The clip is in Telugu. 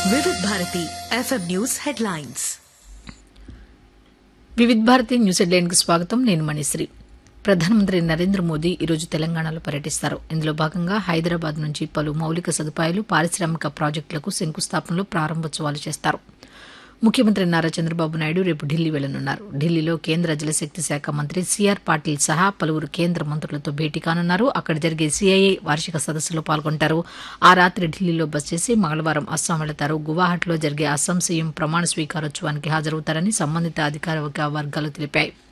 Vividh Bharati FM news headlines Vividh Bharati news హెడ్లైన్కి స్వాగతం నేను మణిశ్రీ ప్రధానమంత్రి నరేంద్ర మోదీ ఈరోజు తెలంగాణలో పర్యటిస్తారు ఇందులో భాగంగా హైదరాబాద్ నుంచి పలు మౌలిక సదుపాయాలు పారిశ్రామిక ప్రాజెక్టులకు శంకుస్థాపనలు ప్రారంభోత్సవాలు చేస్తారు ముఖ్యమంత్రి నారా చంద్రబాబు నాయుడు రేపు ఢిల్లీ వెళ్లనున్నారు ఢిల్లీలో కేంద్ర జలశక్తి శాఖ మంత్రి సిఆర్ పాటిల్ సహా పలువురు కేంద్ర మంత్రులతో భేటీ కానున్నారు అక్కడ జరిగే సిఐఏ వార్షిక సదస్సులో పాల్గొంటారు ఆ రాత్రి ఢిల్లీలో బస్ చేసి మంగళవారం అస్సాం వెళతారు గువాహటిలో జరిగే అస్సాం సీఎం ప్రమాణ స్వీకారోత్సవానికి హాజరవుతారని సంబంధిత అధికారిక వర్గాలు తెలిపాయి